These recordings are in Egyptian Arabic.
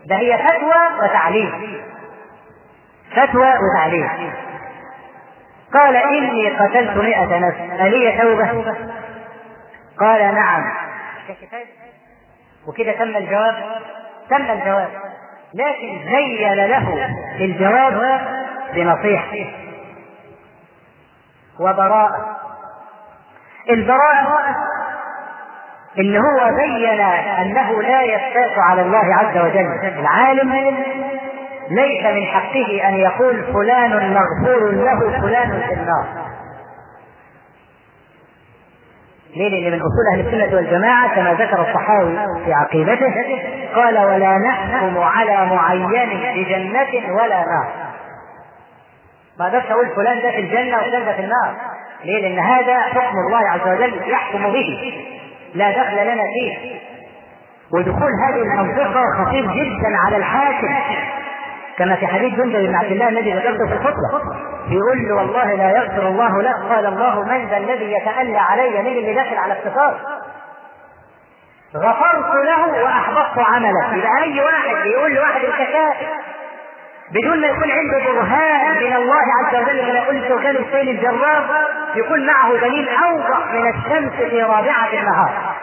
ده هي فتوى وتعليم فتوى وتعليم قال إني قتلت مئة نفس ألي توبة قال نعم وكده تم الجواب تم الجواب لكن زين له الجواب بنصيحة وبراءة البراءة إن هو بين أنه لا يفتاح على الله عز وجل العالم ليس من حقه أن يقول فلان مغفور له فلان في النار ليه؟ لأن من أصول أهل السنة والجماعة كما ذكر الصحاوي في عقيدته قال ولا نحكم على معين بجنة ولا نار ما اقدرش اقول فلان ده في الجنه وفلان ده في النار ليه؟ لان هذا حكم الله عز وجل يحكم به لا دخل لنا فيه ودخول هذه المنطقه خطير جدا على الحاكم كما في حديث جندب بن عبد الله الذي ذكرته في الخطبه يقول له والله لا يغفر الله لك قال الله من ذا الذي يتألى علي من اللي داخل على اقتصاد غفرت له واحبطت عمله يبقى اي واحد يقول لواحد انت كافر بدون ما يكون عنده برهان من الله عز وجل كما قلت وكان السيل الجراب يكون معه دليل اوضح من الشمس في رابعه النهار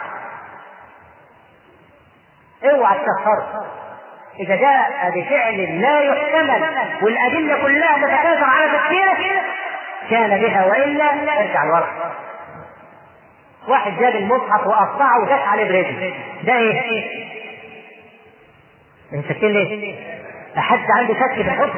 اوعى تكفر اذا جاء بفعل لا يحتمل والادله كلها تتكاثر على تفسيره كان بها والا ارجع لورا واحد جاب المصحف وقطعه وداس عليه برجله ده ايه؟ انت ليه؟ لحد عنده شك في الحكم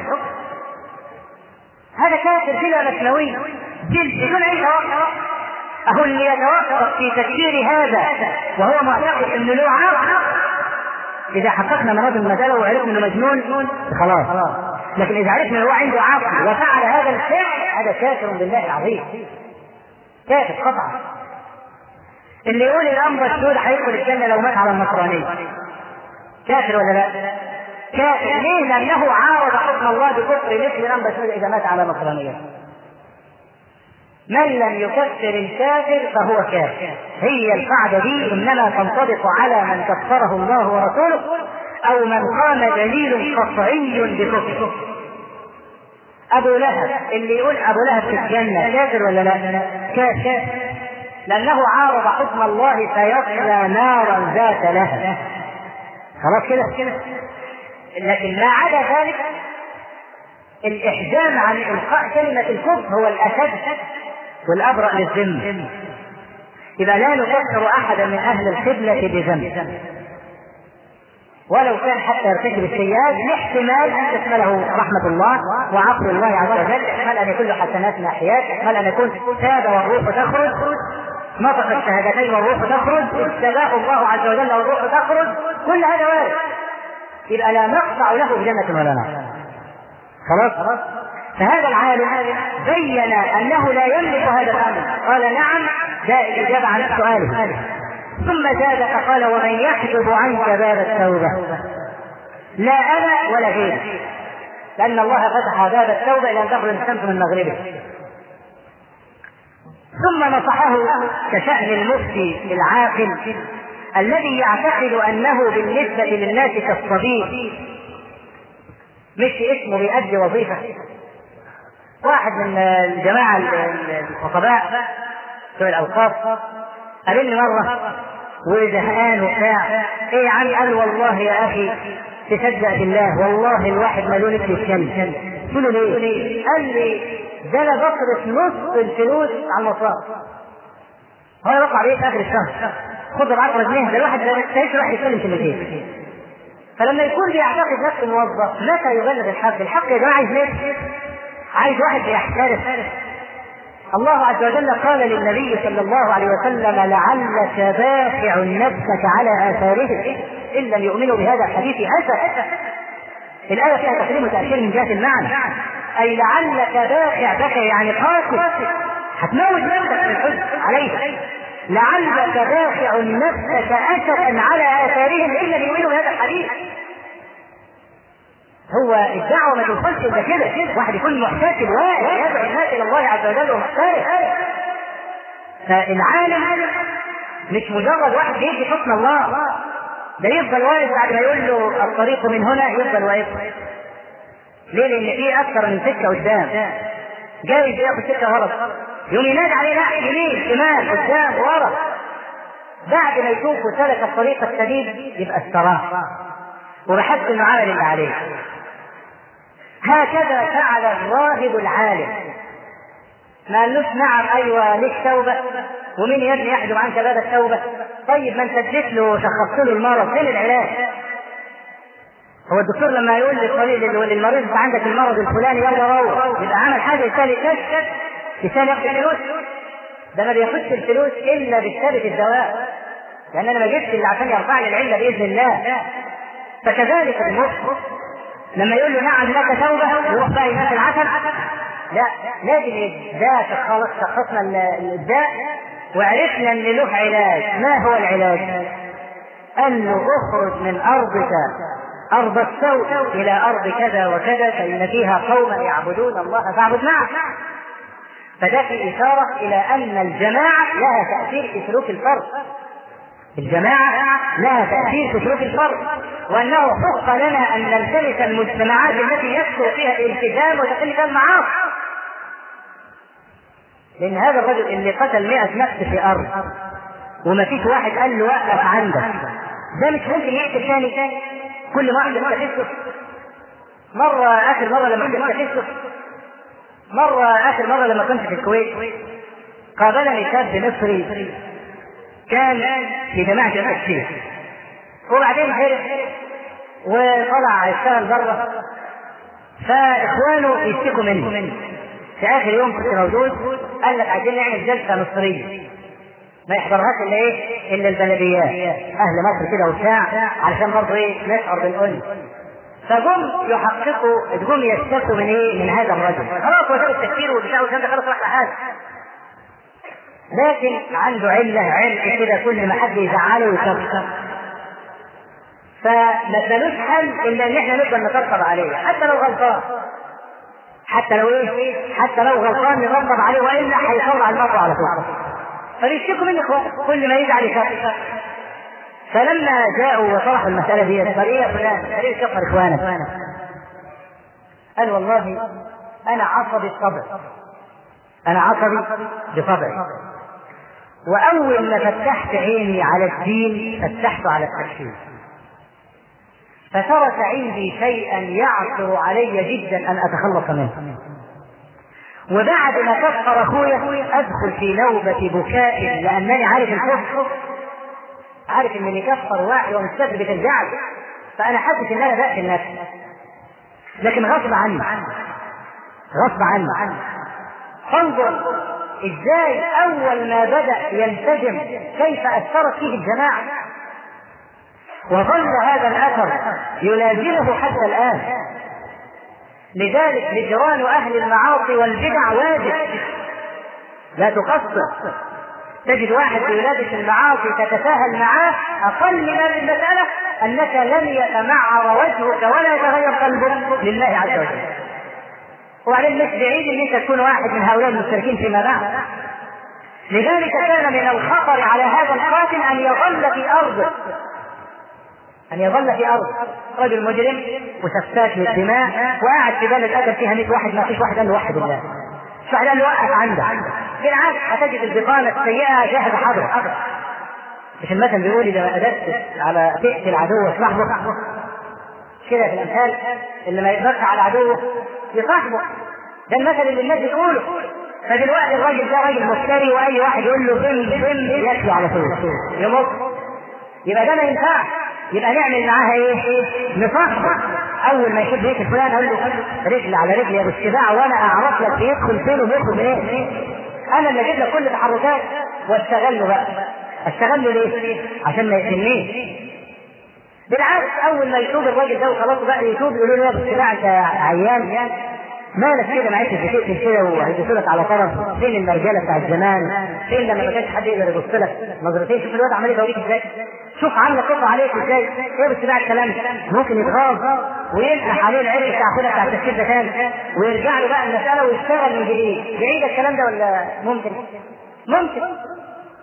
هذا كافر بلا مثنوي بدون اي توقف اهو اللي يتوقف في تفسير هذا وهو معتقد انه له عقل اذا حققنا مرض المساله وعرفنا انه مجنون خلاص لكن اذا عرفنا انه هو عنده عقل وفعل هذا الفعل هذا كافر بالله العظيم كافر قطعا اللي يقول الامر السود هيدخل الجنه لو مات على النصرانيه كافر ولا لا؟ كافر ليه؟ لأنه عارض حكم الله بكفر مثل من بشر إذا مات على نصرانية. من لم يكفر الكافر فهو كافر. هي القاعدة دي إنما تنطبق على من كفره الله ورسوله أو من قام دليل قطعي بكفره. أبو لهب اللي يقول أبو لهب في الجنة كافر ولا لا؟ كافر. لأنه عارض حكم الله فيصلى نارا ذات لهب. خلاص كده؟ لكن ما عدا ذلك الإحجام عن إلقاء كلمة الكفر هو الأشد والأبرأ للذم إذا لا نكفر أحدا من أهل القبلة بذنب ولو كان حتى يرتكب السيئات لاحتمال ان تشمله رحمه الله وعفو الله عز وجل، احتمال ان يكون له حسنات ناحيات، احتمال ان يكون تاب والروح تخرج، نطق الشهادتين والروح تخرج، ابتلاه الله عز وجل والروح تخرج، كل هذا وارد. يبقى لا نقطع له بجنة ولا نار خلاص فهذا العالم بين انه لا يملك هذا الامر قال نعم جاء الاجابه عن سؤاله ثم زاد فقال ومن يحجب عنك باب التوبه لا انا ولا غيري لان الله فتح باب التوبه الى ان تخرج الشمس من مغربه ثم نصحه كشأن المفتي العاقل الذي يعتقد انه بالنسبه للناس كالصبي مش اسمه بيأدي وظيفه واحد من الجماعه الخطباء بتوع الاوقاف قابلني مره وزهقان وبتاع ايه يا عم قال والله يا اخي تصدق بالله والله الواحد ملون يتكلم قلت له ليه؟ قال لي ده انا بصرف نص الفلوس على المصارف هو يوقع عليه في اخر الشهر خد ال 10 جنيه ده الواحد ما يحتاجش يروح يتكلم كلمتين فلما يكون بيعتقد نفسه موظف متى يبلغ الحق؟ الحق يا جماعه عايز ناس عايز واحد بيحترف الله عز وجل قال للنبي صلى الله عليه وسلم لعلك باخع نفسك على اثارهم ان لم يؤمنوا بهذا الحديث اسف الآية فيها تقديم وتأخير من جهة المعنى أي لعلك باخع بكى يعني قاسي هتموت نفسك من الحزن عليه لعلك باخع نفسك اسفا على اثارهم ان لم يؤمنوا بهذا الحديث هو الدعوه ما توصلش الا كده واحد يكون محتسب واقف يدعو الناس الى الله عز وجل ومحترف فالعالم مش مجرد واحد بيدي حكم الله ده يفضل واقف بعد ما يقول له الطريق من هنا يفضل واقف ليه؟ لأن في أكثر من سكة قدام جايز ياخد سكة غلط يوم ينادي عليه لا يمين شمال قدام ورا بعد ما يشوف سلك الطريق السديد يبقى استراح وبحث انه عمل اللي عليه هكذا فعل الراهب العالم ما قالوش نعم ايوه ليك توبه ومين يا ابني يحجب عنك باب التوبه طيب ما انت اديت له وشخصت له المرض فين العلاج؟ هو الدكتور لما يقول للمريض انت عندك المرض الفلاني يلا روح يبقى عمل حاجه يسالي كشف يسالي ياخد الفلوس ده ما بياخدش الفلوس الا بكتابه الدواء لان انا ما جبتش اللي عشان يرفع لي العله باذن الله فكذلك المخ لما يقول له نعم لك توبه يروح بقى ينام العسل لا لازم ده شخص شخصنا الداء وعرفنا ان له علاج ما هو العلاج؟ قال له اخرج من ارضك ارض السوء الى ارض كذا وكذا فان فيها قوما يعبدون الله فاعبد معه فده في اشاره الى ان الجماعه لها تاثير في سلوك الفرد الجماعة لها تأثير في سلوك الفرد وأنه حق لنا أن نلتمس المجتمعات التي يكثر فيها الالتزام وتقل فيها المعاصي لأن هذا الرجل اللي قتل 100 نفس في أرض وما فيش واحد قال له وقف عندك ده مش ممكن يقتل ثاني كل ما واحد يفتح مرة آخر مرة لما كنت يفتح مرة آخر مرة لما كنت في الكويت قابلني شاب مصري كان في جماعة التكفير وبعدين هرب وطلع يشتغل بره فاخوانه يشتكوا منه في اخر يوم كنت موجود قال لك عايزين نعمل جلسه مصريه ما يحضرهاش الا ايه؟ الا البلديات اهل مصر كده وبتاع علشان برضه ايه؟ نشعر بالانس فجم يحققوا جم يشتكوا من ايه؟ من هذا الرجل خلاص هو ساب التكفير والبتاع والكلام ده خلاص راح لحاله لكن عنده علة علة كده كل ما حد يزعله يكفر فما ملوش حل الا ان احنا نفضل نطبطب عليه حتى لو غلطان حتى لو ايه؟ حتى لو غلطان نطبطب عليه والا هيطلع المرة على طول فبيشتكوا مني كل ما يزعل يكفر فلما جاءوا وطرحوا المسألة دي قال ايه يا فلان؟ قال ايه كفر اخوانك؟ قال والله انا عصبي الطبع انا عصبي بطبعي واول ما فتحت عيني على الدين فتحت على التكفير فترك عندي شيئا يعثر علي جدا ان اتخلص منه وبعد ما كفر اخويا ادخل في نوبة بكاء لانني عارف الكفر عارف ان اللي كفر واحد ومستدرك بترجعه فانا حاسس ان انا بقتل نفسي لكن غصب عني غصب عني فانظر ازاي اول ما بدا ينسجم كيف اثرت فيه الجماعه وظل هذا الاثر يلازمه حتى الان لذلك هجران اهل المعاصي والبدع واجب لا تقصر تجد واحد يلابس المعاصي تتساهل معاه اقل ما في المساله انك لن يتمعر وجهك ولا يتغير قلبك لله عز وجل وبعدين مش بعيد ان انت تكون واحد من هؤلاء المشتركين فيما بعد لذلك كان من الخطر على هذا القاتل ان يظل في ارضه ان يظل في ارض رجل مجرم وسفاك للدماء وقاعد في بلد قتل فيها 100 واحد ما فيش واحد قال له وحد الله مش واحد قال له وقف عندك بالعكس هتجد البطانه السيئه جاهزه حاضره مش المثل بيقول اذا ما قدرت على تقتل عدوك صاحبك كده في الامثال اللي ما يقدرش على عدوه يصاحبه ده المثل اللي الناس بتقوله فدلوقتي الراجل ده راجل مشتري واي واحد يقول له بم بم ياكله على طول يمط يبقى ده ما ينفعش يبقى نعمل معاها ايه؟ نصاحبه اول ما يشوف هيك فلان اقول له رجل على رجل يا ابو السباع وانا اعرف لك بيدخل فين وبيخرج ايه؟ انا اللي اجيب لك كل تحركات واشتغل له بقى اشتغل له ليه؟ عشان ما يقتلنيش بالعكس اول ما يتوب الراجل ده وخلاص بقى يتوب يقولوا له يا ابو السباع انت عيان مالك كده ما عدتش بتقتل كده وهيبص لك على طرف فين المرجله بتاع زمان فين لما ما كانش حد يقدر يبص لك نظرتين شوف الواد عمال يدوريك ازاي شوف عامله قطع عليك ازاي ايه بس بقى الكلام ممكن يتغاظ ويمسح عليه العرق بتاع كده بتاع التفكير ده تاني ويرجع له بقى المساله ويشتغل من جديد بعيد الكلام ده ولا ممكن؟ ممكن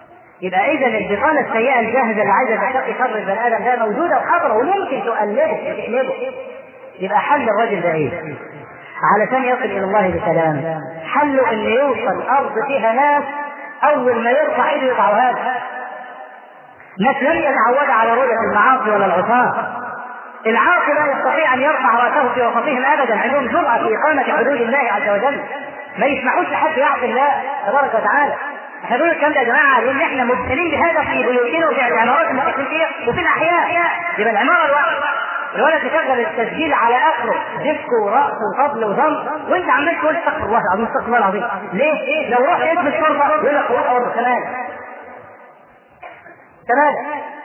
يبقى اذا البطانه السيئه الجاهزه اللي عايزه تحقق شر البني ادم ده موجوده وحاضره وممكن تقلبه وتقلبه يبقى حل الرجل ده ايه؟ علشان يصل الى الله بسلام حله ان يوصل ارض فيها ناس اول ما يرفع ايده يقطعوا هذا ناس لم يتعود على رؤيه المعاصي ولا العصاه العاصي لا يستطيع ان يرفع راسه في وسطهم ابدا عندهم جرأه في اقامه حدود الله عز وجل ما يسمحوش لحد يعصي الله تبارك وتعالى احنا بنقول الكلام ده يا جماعه لان احنا مبتلين بهذا في بيوتنا وفي العمارات اللي احنا فيها وفي الاحياء يبقى العماره الواحده الولد تشغل التسجيل على اخره دفك ورأس وطبل وضم وانت عمال تقول استغفر الله العظيم استغفر الله العظيم ليه؟ لو رحت اسم الشرطه يقول لك روح برضه تمام تمام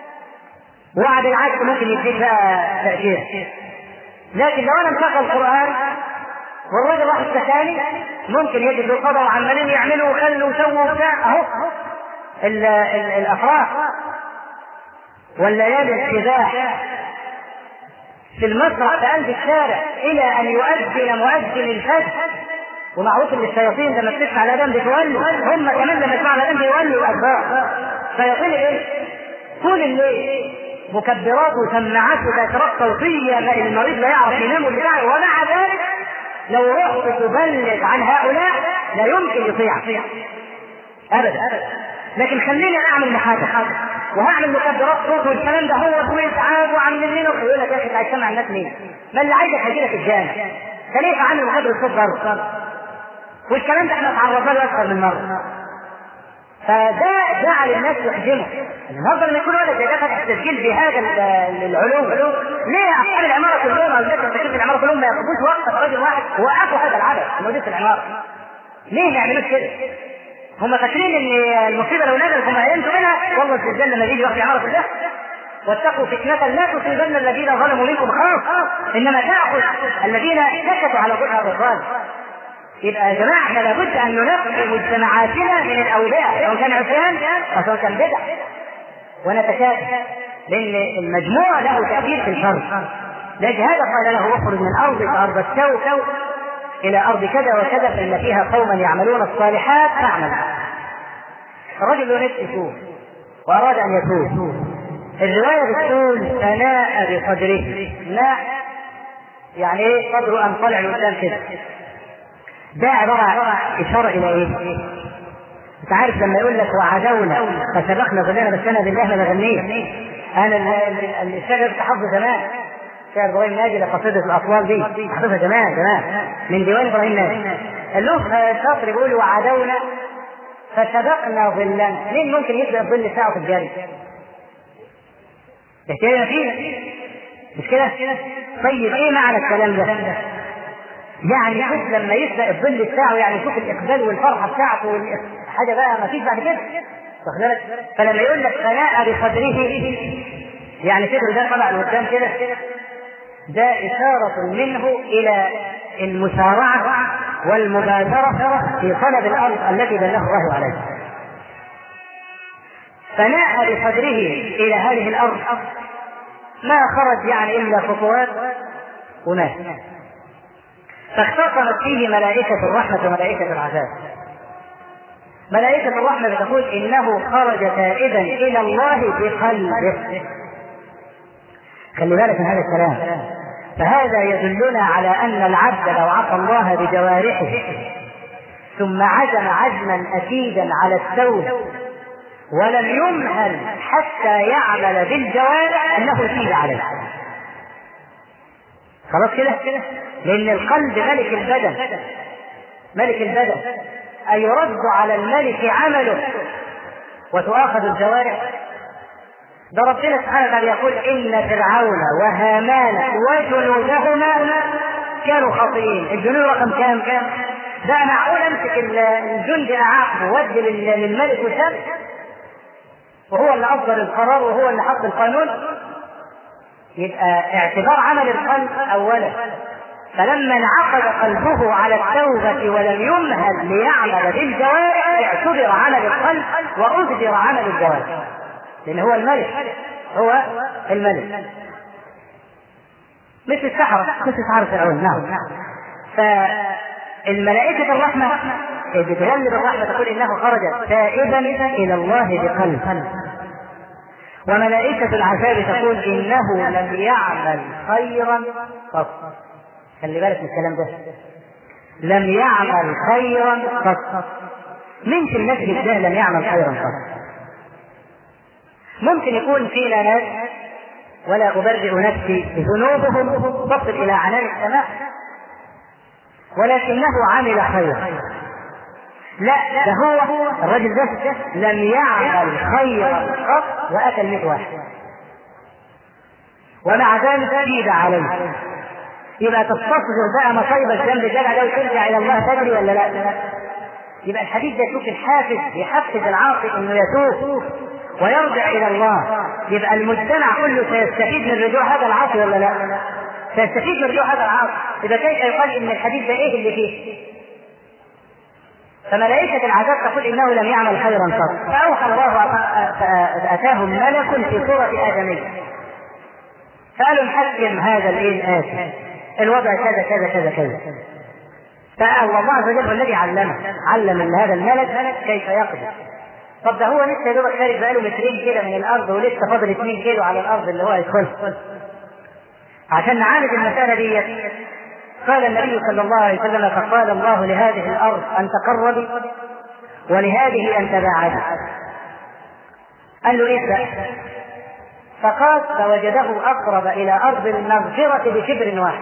وبعد العكس ممكن يديك بقى تأثير لكن لو انا مشغل قرآن والراجل راح السكاني ممكن يجد له قضاء وعمالين يعملوا وخلوا وسووا وبتاع اهو الافراح والليالي السباح في المسرح في قلب الشارع الى ان يؤذن مؤذن الفجر ومعروف ان الشياطين لما بتسمع الاذان بتولوا هم كمان لما يسمعوا الاذان بيولوا الادبار شياطين ايه؟ طول الليل مكبرات وسماعات وتأثيرات صوتية المريض لا يعرف ينام وبتاع ومع ذلك لو رحت تبلغ عن هؤلاء لا يمكن يطيع ابدا لكن خليني اعمل محاكاه وهعمل مكبرات صوت والكلام ده هو وازعاج وعاملين لنا ويقول لك يا اخي عايز تسمع الناس مين؟ ما اللي عايزك هيجي لك الجامع انت ليه عامل مكبر الصوت برضه؟ والكلام ده احنا تعرضنا له اكثر من مره فده جعل الناس يحجموا النهارده لما يكون ولد دخل التسجيل بهذا العلوم ليه اصحاب العماره كلهم او الناس اللي في العماره كلهم ما ياخدوش وقت رجل واحد وقفوا هذا العدد الموجود في العماره ليه ما يعملوش كده؟ هم فاكرين ان المصيبه لو نزلت هم هينجوا منها والله الزلزال لما يجي يقف عماره الله واتقوا فتنة لا تصيبن الذين ظلموا منكم خاصة انما تأخذ الذين سكتوا على ظهر الظالم يبقى يا جماعه احنا لابد ان ننقي مجتمعاتنا من الاولياء سواء كان عصيان او سواء كان بدع ونتشاكل لان المجموع له تاثير في الفرد لأجل هذا قال له اخرج من ارضك ارض السوء الى ارض كذا وكذا فان فيها قوما يعملون الصالحات فاعمل الرجل يريد يتوب واراد ان يتوب الروايه بتقول فناء بصدره لا يعني ايه صدره ان طلع لقدام كده ده عبارة عن إشارة إلى إيه؟ أنت عارف لما يقول لك وعدونا فسبقنا ظلنا بس أنا بالله ما بغنيه أنا الشعر ده حفظه زمان شعر إبراهيم ناجي لقصيدة الأطوال دي حفظها زمان زمان من ديوان إبراهيم ناجي اللوح شاطر يقول وعدونا فسبقنا ظلنا مين ممكن يسبق الظل بتاعه في الجري؟ اهتمام فيه مش كده؟ طيب ايه معنى الكلام ده؟ يعني شوف لما يسبق الظل بتاعه يعني شوف الاقبال والفرحه بتاعته حاجه بقى ما فيش بعد كده واخد بالك فلما يقول لك فناء بصدره يعني صدره ده طلع لقدام كده ده إشارة منه إلى المسارعة والمبادرة في طلب الأرض التي دله الله عليها. فناء بصدره إلى هذه الأرض ما خرج يعني إلا خطوات ومات. فاختصمت فيه ملائكة الرحمة وملائكة العذاب ملائكة الرحمة بتقول إنه خرج تائبا إلى الله بقلبه خلي بالك من هذا الكلام فهذا يدلنا على أن العبد لو عصى الله بجوارحه ثم عزم عزما أكيدا على التوب ولم يمهل حتى يعمل بالجوارح أنه تيب عليه خلاص كده لان القلب ملك البدن ملك البدن أيرد على الملك عمله وتؤاخذ الجوارح ده ربنا سبحانه وتعالى يقول إن فرعون وهامان وجنودهما كانوا خاطئين الجنود رقم كام كام ده معقول امسك الجندي اعاقبه وادي للملك وسام وهو اللي اصدر القرار وهو اللي حط القانون يبقى اعتبار عمل القلب اولا فلما انعقد قلبه على التوبة ولم يمهل ليعمل بالجوارح اعتبر عمل القلب وأجبر عمل الجوارح لأن هو الملك هو الملك مثل السحرة مثل سحرة فرعون نعم فالملائكة الرحمة بتغلب الرحمة تقول إنه خرج تائبا إلى الله بقلب وملائكة العذاب تقول إنه لم يعمل خيرا قط خلي بالك من الكلام ده لم يعمل خيرا قط من في المسجد ده لم يعمل خيرا قط ممكن يكون فينا ناس ولا أبرئ نفسي ذنوبهم تصل إلى عنان السماء ولكنه عمل خيرا لا ده هو الرجل ده لم يعمل خيرا قط واكل 100 واحد ومع ذلك زيد عليه يبقى تستصغر بقى مصايب الذنب الجدع ده وترجع الى الله تجري ولا لا؟ يبقى الحديث ده شوف الحافز يحفز العاصي انه يتوب ويرجع الى الله يبقى المجتمع كله سيستفيد من رجوع هذا العاصي ولا لا؟ سيستفيد من رجوع هذا العاصي اذا كيف يقال ان الحديث ده ايه اللي فيه؟ فملائكة العذاب تقول إنه لم يعمل خيرا قط فأوحى الله فأتاهم ملك في صورة آدمي قالوا نحكم هذا الإيه الآتي الوضع كذا كذا كذا كذا فالله عز وجل هو الذي علمه علم هذا الملك كيف يقضي طب ده هو لسه يا دوبك خارج بقاله مترين كده من الارض ولسه فاضل 2 كيلو على الارض اللي هو يدخلها عشان نعالج المساله دي قال النبي صلى الله عليه وسلم فقال الله لهذه الارض ان تقربي ولهذه ان تباعدي قال له ايه فقال فوجده اقرب الى ارض المغفره بشبر واحد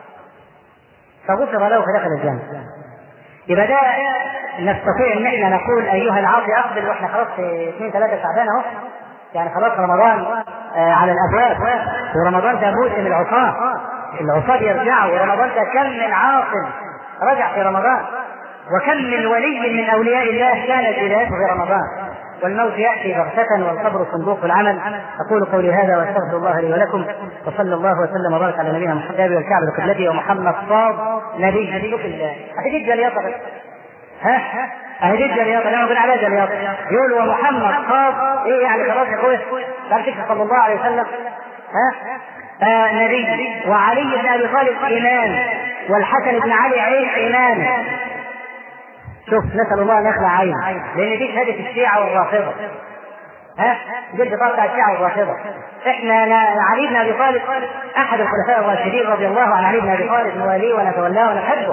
فغفر له فدخل الجنه يبقى ده نستطيع ان احنا نقول ايها العاصي اقبل واحنا خلاص في اثنين ثلاثه شعبان اهو يعني خلاص رمضان آه على الابواب ورمضان ده موسم العصاه العصاة يرجعوا ورمضان ده كم من عاصم رجع في رمضان وكم من ولي من اولياء الله كانت ولايته في رمضان والموت ياتي بغتة والقبر صندوق العمل اقول قولي هذا واستغفر الله لي ولكم وصلى الله وسلم وبارك على نبينا محمد والكعبة قبلتي ومحمد صاد نبي نبي الله هتجي جلياطة ها اهي دي الجلياطة لما بنقول عليها جلياطة يقول ومحمد صاد ايه يعني خلاص يا اخويا صلى الله عليه وسلم ها آه نبي وعلي بن ابي طالب امام والحسن بن علي عين امام شوف نسال الله ان يخلع عين لان دي شهاده الشيعه والرافضه ها دي البطاقه بتاع الشيعه والرافضه احنا علي بن ابي طالب احد الخلفاء الراشدين رضي الله عن علي بن ابي طالب نواليه ونتولاه ونحبه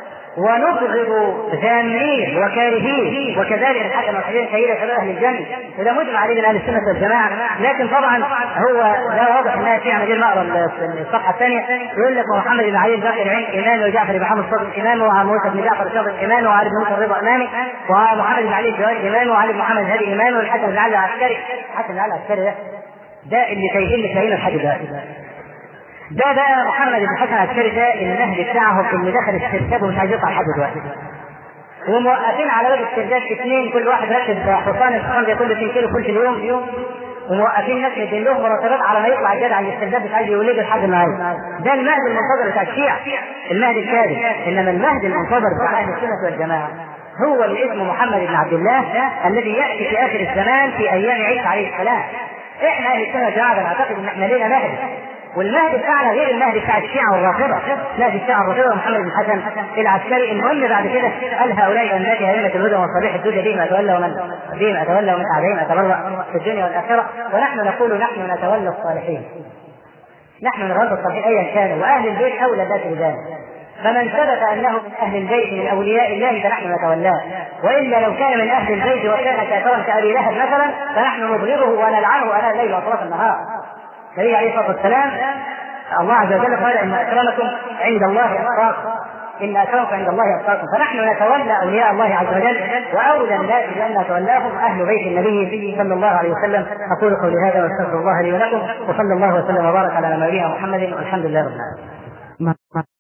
ونبغض ذامين وكارهين وكذلك الحكم الصحيح سيدة اهل الجنه وده مجمع عليه من اهل السنه والجماعه لكن طبعا هو لا واضح انها في مجال مقرا الصفحه الثانيه يقول لك محمد بن علي الباقر العين امام وجعفر بن محمد الصدر امام وموسى بن جعفر الصدر امام وعلي بن موسى الرضا امامي ومحمد بن علي الجواد امام وعلي بن محمد الهادي امام والحسن بن علي العسكري الحسن بن علي العسكري ده ده اللي شايفين شايفين لحد دلوقتي ده بقى محمد بن حسن العسكري ده المهدي بتاعهم اللي دخل السرداب ومش عايز يطلع لحد دلوقتي وموقفين على باب السرداب اثنين كل واحد راكب حصان الحصان ده كل 2 كيلو كل يوم وموقفين ناس مدين لهم مرتبات على ما يطلع الجدع عن السرداب مش عايز يولده لحد النهارده ده المهدي المنتظر بتاع الشيعة المهدي الكاذب انما المهدي المنتظر بتاع اهل السنه والجماعه هو اللي اسمه محمد بن عبد الله الذي ياتي في اخر الزمان في ايام عيسى عليه السلام احنا اهل السنه والجماعه نعتقد ان احنا لينا مهدي والمهدي بتاعنا غير المهدي بتاع الشيعة والرافضة مهدي الشيعة والرافضة محمد بن حسن العسكري المهم بعد كده قال هؤلاء أملاك أئمة الهدى وصريح الدجى بهم أتولى ومن بهم أتولى ومن أعدائهم أتبرأ في الدنيا والآخرة ونحن نقول نحن نتولى الصالحين نحن نتولى الصالحين أيا كانوا وأهل البيت أولى ذات بذلك فمن ثبت انه من اهل البيت من اولياء الله فنحن نتولاه والا لو كان من اهل البيت وكان كافرا كابي لهب مثلا فنحن نبغضه ونلعنه اناء الليل واطراف النهار النبي عليه الصلاه والسلام الله عز وجل قال ان اكرمكم عند الله اتقاكم ان اكرمكم عند الله اتقاكم فنحن نتولى اولياء الله عز وجل واولى الناس بان نتولاهم اهل بيت النبي صلى الله عليه وسلم اقول قولي هذا واستغفر الله لي ولكم وصلى الله وسلم وبارك على نبينا محمد والحمد لله رب العالمين